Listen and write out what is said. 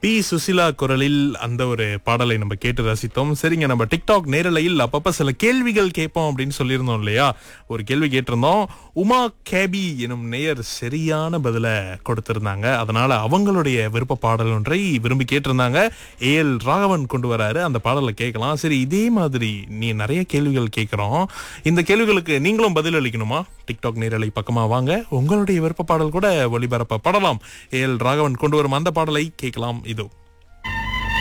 B Susheela குரலில் அந்த ஒரு பாடலை நம்ம கேட்டு ரசித்தோம் சரிங்க நம்ம டிக்டாக் நேரலையில் அப்பப்ப சில கேள்விகள் கேட்போம் அப்படின்னு சொல்லியிருந்தோம் இல்லையா ஒரு கேள்வி கேட்டிருந்தோம் உமா கேபி எனும் நேயர் சரியான பதில கொடுத்திருந்தாங்க அதனால அவங்களுடைய விருப்ப பாடல் ஒன்றை விரும்பி கேட்டிருந்தாங்க ஏஎல் ராகவன் கொண்டு வராரு அந்த பாடலை கேட்கலாம் சரி இதே மாதிரி நீ நிறைய கேள்விகள் கேட்கிறோம் இந்த கேள்விகளுக்கு நீங்களும் பதில் அளிக்கணுமா டிக்டாக் நேரலை பக்கமா வாங்க உங்களுடைய விருப்ப பாடல் கூட ஒளிபரப்பப்படலாம் ஏஎல் ராகவன் கொண்டு வரும் அந்த பாடலை கேட்கலாம் இதோ